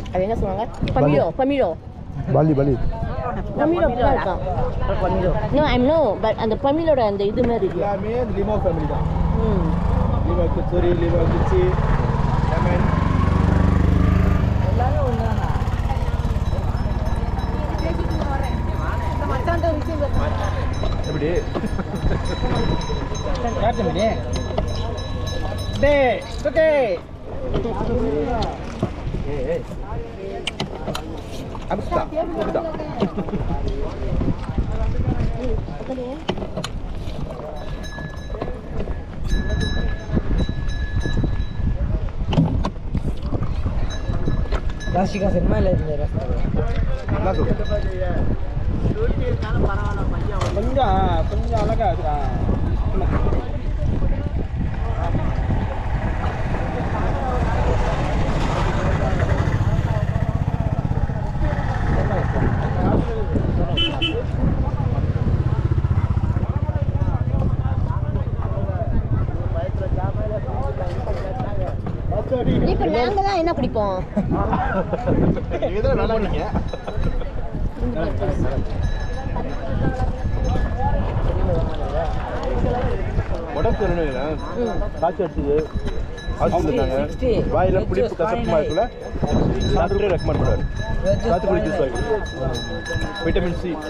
அது என்ன சொல்லுவாங்க பமிலோ பமிலோ பாலி பாலி பமிலோ அப்படிதான் இருக்கான் நோ ஐம் நோ பட் அந்த பமிலோட அந்த இது மாதிரி இருக்கு எல்லாமே லிமோ ஃபேமிலி தான் ம் லிமோ கச்சோரி லிமோ கிச்சி லெமன் எப்படி டே ஓகே அப்ஸ்தா அப்ஸ்தா ராசிகா சினிமா இல்லை இந்த நல்லா சொல்லு கொஞ்சம் கொஞ்சம் அழகா இருக்குடா இப்போ நாங்க தான் என்ன பிடிப்போம் நீங்க தான் நல்லா பண்ணீங்க உடம்பு சரியில்லைங்களா காய்ச்சல் அடிச்சது ஹாஸ்பிட்டல் Sixty. இருந்தாங்க வாயில புளிப்பு கசப்புமா இருக்குல்ல டாக்டரே ரெக்கமெண்ட் பண்ணாரு சாத்துக்குடி ஜூஸ் வாங்கி விட்டமின் சி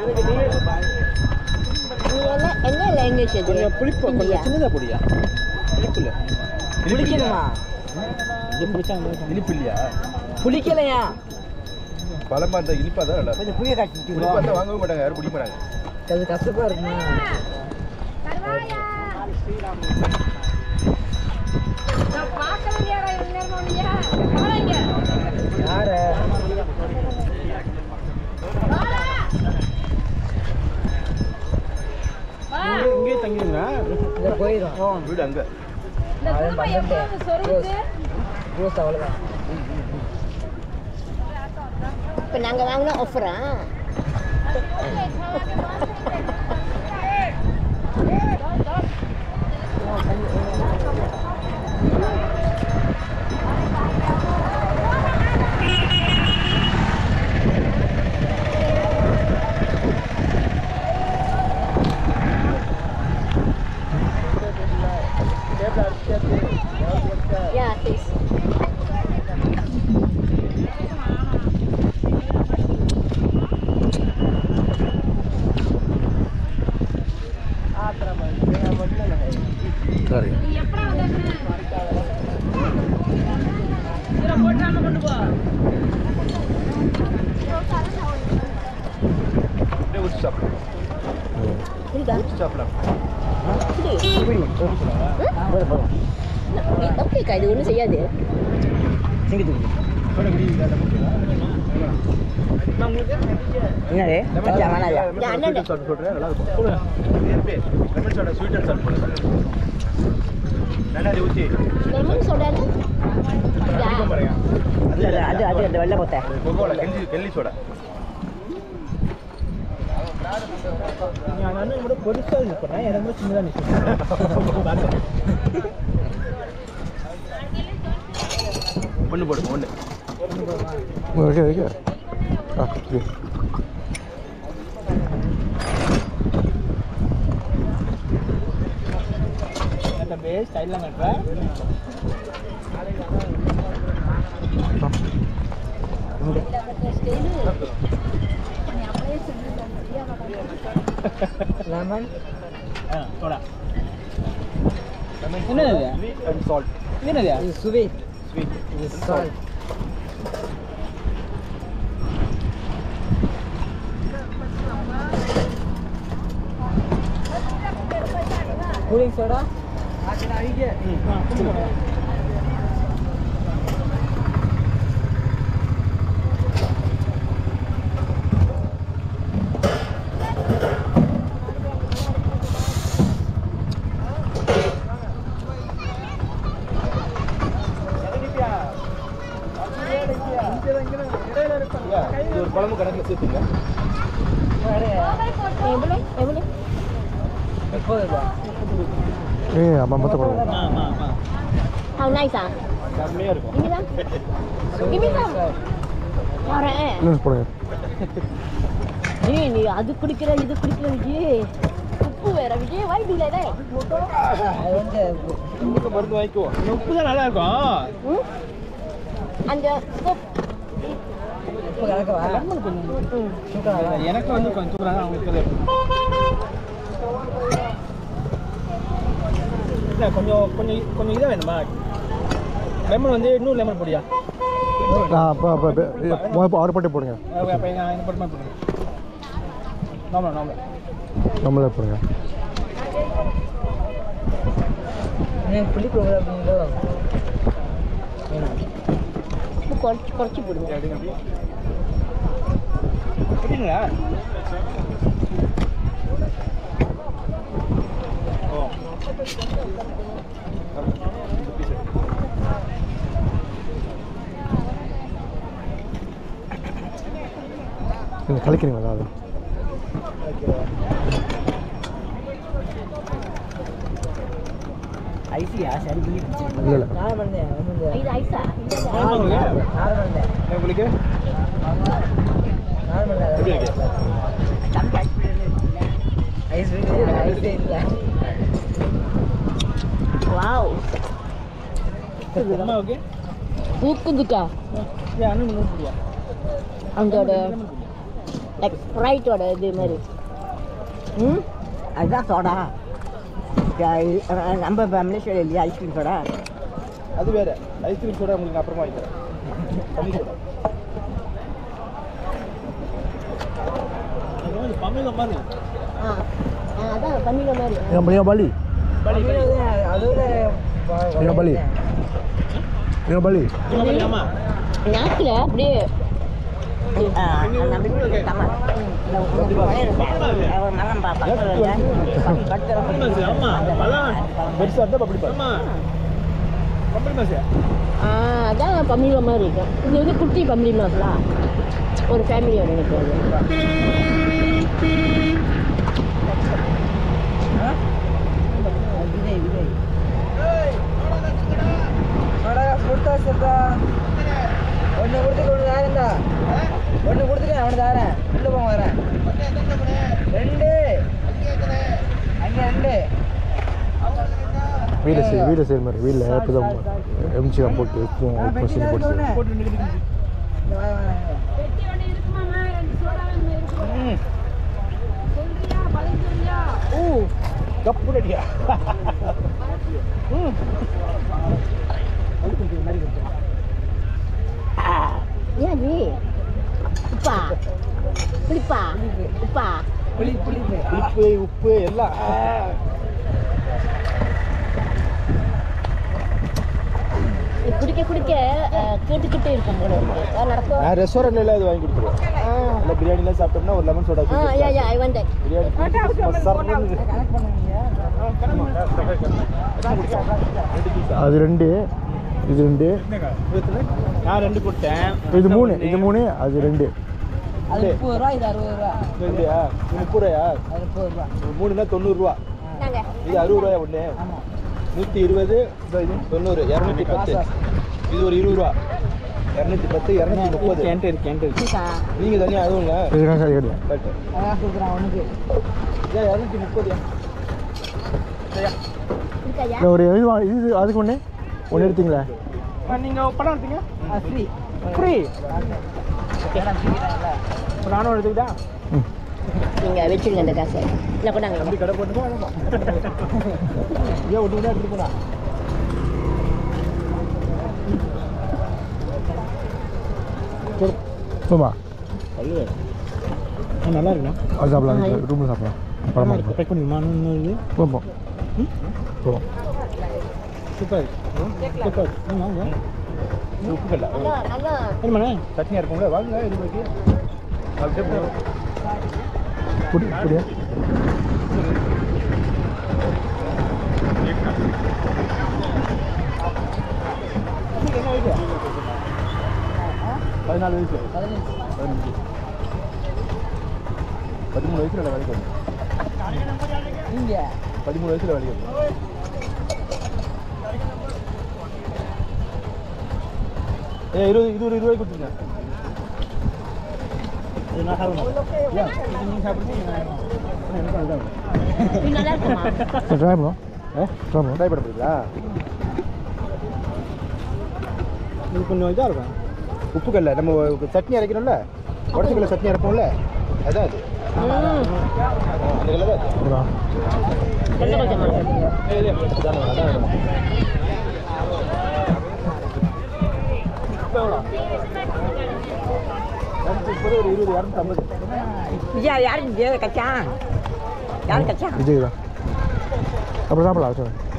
நீ என்ன என்ன லாங்குவேஜ் அது கொஞ்சம் புளிப்பு இந்தியா கொஞ்சம் சின்னதா பொடியா இனிப்பு இல்ல புளிக்கணுமா இனிப்பு இல்லையா புளிக்கலையா பழமா இருந்தா இனிப்பா தான் நல்லா இருக்கும். கொஞ்சம் புளிய காய்ச்சி இனிப்பா இருந்தா வாங்கவே மாட்டாங்க யாரும் குடிக்க மாட்டாங்க அது கசப்பா இருக்குமா யார இங்கே தங்கிடுங்க இதை போயிடும் வீடு அங்க அவன் பண்ணிட்டேன் ரோஸ் ரோஸ் அவ்வளோதான் இப்போ நாங்க வாங்கின ஆஃபரா Yeah, please. சரி அப்படியே ஊற்றி சாப்பிடலாம் புரியுதா ஊற்றி சாப்பிடலாம் புரியுது ஓகேக்கா இது ஒன்றும் செய்யாது என்னடே பச்சா வேணாயா யா, அண்ணாண்ட. சாப்பிட்டு சொல்கிறேன் நல்லா இருக்கும் லெமன் சாப்பிட ஸ்வீட் அண்ட் சால்ட் பண்ணுங்க நல்லா ஊற்றி லெமன் சோடால அடிக்க பாருங்க அது அது அது அந்த வெள்ளை கொத்தை கொக்கோல கெல்லி கெல்லி சோடா பெருசாக நிற்கிறேன் எனக்கு சின்னதாக நிற்கிறேன் ஒன்று போடுங்க ஒன்று ஓகே ஓகே ஆ ஓகே தம்பி ஸ்டைல்லாம் கட்டுறேன் லெமன் சோடா என்னது ஸ்வீட் அண்ட் சால்ட் என்னது இது ஸ்வீட் ஸ்வீட் இது சால்ட் கூலிங் சோடா இது ஒரு குழம்பு கணக்கில் சேர்த்துங்க எவ்வளோ எவ்வளோ எப்போது ஏ அம்மா மொத்த போடுவோம் How nice ah? செம்மையாக இருக்கும் இங்கதான் இங்கதான் வரேன் இன்னும் போடுங்க ஏய் நீ அது குடிக்கிற இது குடிக்கிற விஜய் உப்பு வேற விஜய் வாய்ப்பு இல்லை அது வந்து உப்புக்கு மருந்து வாங்கிக்குவோம் இந்த உப்பு தான் நல்லா இருக்கும் ம் அந்த உப்பு உப்பு கலக்கவா லெமன் கொஞ்சம் ம் சூப்பரா எனக்கு வந்து கொஞ்சம் தூரம் அவங்களுக்கு இல்லை கொஞ்சம் கொஞ்சம் கொஞ்சம் இதாக வேணுமா லெமன் வந்து இன்னும் லெமன் பொடியா ஆ அப்போ அப்போ ஆறு பாட்டி போடுங்க அப்போ எங்கள் இந்த படமாக போடுங்க நாமளா நாமளா நம்மளே போடுங்க எனக்கு புளி ப்ரோக்ராம் அப்படிங்களோ உப்பு குறைச்சி குறைச்சி போடுங்க அப்படிங்க அப்படியே எப்படிங்களா ஓ இந்த piece எடுத்து. நீங்கள் கலைக்கிறீங்களா அது ஐசியா சரி புளி இல்லை இல்லை நான் பண்ணேன் ஒன்றும் இது ஐஸா ஆமா, உங்களுக்கு? நான் பண்ணேன் உங்களுக்கு நான் பண்ணேன் எப்படி இருக்கு ஐஸ் ஐஸே இல்லை வாவ் அம்மா ஓகே ஊக்குதுக்கா ஏன் அண்ணன் இன்னும் புரியா அதோட லைக் ஸ்ப்ரைட்டோட இது மாதிரி ம் அதுதான் சோடா நம்ம மலேசியாவில் இல்லையா ஐஸ்கிரீம் சோடா அது வேற ஐஸ்கிரீம் சோடா உங்களுக்கு அப்புறமா வாங்கிக்கிறேன் தண்ணி சோடா பம்மியில் மாதிரி ஆ ஆ, அதான் பண்ணின மாதிரி என் பையன் பலி அதோட என் பலி என் பலி ஆமா நாக்கில் அப்படியே நம்ம வீட்டுக்கு தமிழ் மரம் பக்கத்தில் ஆமா பழம் பெருசாக இருந்தால் பப்படி ஆமா பப்படி மாசியா ஆ அதான் பம்மில மாதிரி இருக்கும் இது வந்து குட்டி பம்மிலி மாஸ்லா ஒரு ஃபேமிலியோட எனக்கு அது விஜய் விஜய் சோடா கொடுத்தா சத்தா ஒன்று கொடுத்துட்டு ஒன்று தாரேன்டா ஒன்று கொடுத்துட்டு அவனு தாரேன் உள்ள போங்க வரேன் ரெண்டு அங்கே ரெண்டு வீட்டில் செய் வீட்டில் செய்கிற மாதிரி வீட்டில் இப்போ தான் எம்ஜிஆர் போட்டு உப்பும் உப்பு சீனி போட்டு செய்வோம். போட்டு நிற்கிது இந்த வாங்க, வாங்க. ஊ கப்பு ரெடியா ஏன் நீ உப்பா புளிப்பா உப்பா புளி புளிப்பு உப்பு உப்பு எல்லாம் இது குடிக்க குடிக்க அஹ், கேட்டுக்கிட்டே இருக்கும் போல இருக்கு அது நடக்கும் நான் ரெஸ்டாரண்ட்ல இது வாங்கி கொடுத்துருவோம் ஆ இல்லை பிரியாணிலாம் சாப்பிட்டோம்னா ஒரு லெமன் சோடா ஆ யா யா ஐ வந்த பிரியாணி சர்வன்னு கனெக்ட் பண்ணுவீங்க அது ரெண்டு இது ரெண்டு நான் ரெண்டு கொடுத்தேன் இது மூணு இது மூணு அது ரெண்டு அது முப்பது ரூபா இது அறுபது ரூபா ரெண்டுயா இது முப்பது ரூபாயா அது முப்பது ரூபா ஒரு மூணுனா தொண்ணூறுரூவா நாங்க இது அறுபது ரூபாயா ஒன்று ஆமாம் நூற்றி இருபது தொண்ணூறு இரநூத்தி பத்து இது ஒரு இருபது ரூபா இரநூத்தி பத்து இரநூத்தி முப்பது கேன்ட்டு இருக்கு கேன்ட்டு இருக்கு நீங்கள் தனியாக அதுவுங்க இதுதான் சரி கிடையாது கரெக்டு அதான் கொடுக்குறான் அவனுக்கு ஏன் இரநூத்தி முப்பது இருக்காயா இல்லை ஒரு இது வா- இது அதுக்கு ஒன்று ஒன்று எடுத்தீங்களா நீங்கள் படம் எடுத்தீங்க ஃப்ரீ ஃப்ரீ இடம் ஃப்ரீதான்ல இப்போ நானும் எடுத்துக்கிட்டா ம் நீங்க வச்சிருங்க அந்த காசை இல்லை கொண்டாங்க அப்படி கடை போட்டுமா ஏன் ஒன்று தான் எடுத்துட்டு போனா போமா அல்ல நல்லா இருக்குண்ணா அது சாப்பிடலாம் ரூமில் சாப்பிடலாம் படமா இருக்கும் பேக் பண்ணிடுமா இன்னொரு போவோம் போவோம் சூப்பர் சூப்பர் வாங்க உப்பு கல்ல நல்லா நல்லா சரிம்மாண்ணே சட்னியாக இருக்கும்ல வாங்க இது போய்க்கு அப்படியே போகும் குடி குடியா என்ன வயசு பதினாலு வயசு பதினஞ்சு பதினஞ்சு பதிமூணு வயசுல வேலைக்கு வந்து நீங்கள் பதிமூணு வயசுல வேலைக்கு வந்து ஏ இருபது இது ஒரு இருபது கொடுத்துருங்க இது நான் சாப்பிடணும் ஏன்? இது நீங்க சாப்பிடுங்க நான் எனக்கு அதுதான் இது நல்லா இருக்குமா ட்ரை பண்ணும் ஏ ட்ரை பண்ணும் ட்ரை பண்ண போறீங்களா இது கொஞ்சம் இதாக இருக்கும் உப்பு கல்ல நம்ம சட்னி அரைக்கிறோம்ல உடச்சிக்கல சட்னி அரைப்போம்ல அதான் அது ம் ஆ, அந்த கல்ல தான் அப்புறம் கொஞ்சம் கொஞ்சமா அதான் அதான் முப்பது ஒரு இருபது இரநூத்தம்பது விஜயா யாரு இங்கே கச்சான் யாரு கச்சான் விஜய் தான் அப்புறம் சாப்பிடலாம் வச்சுருங்க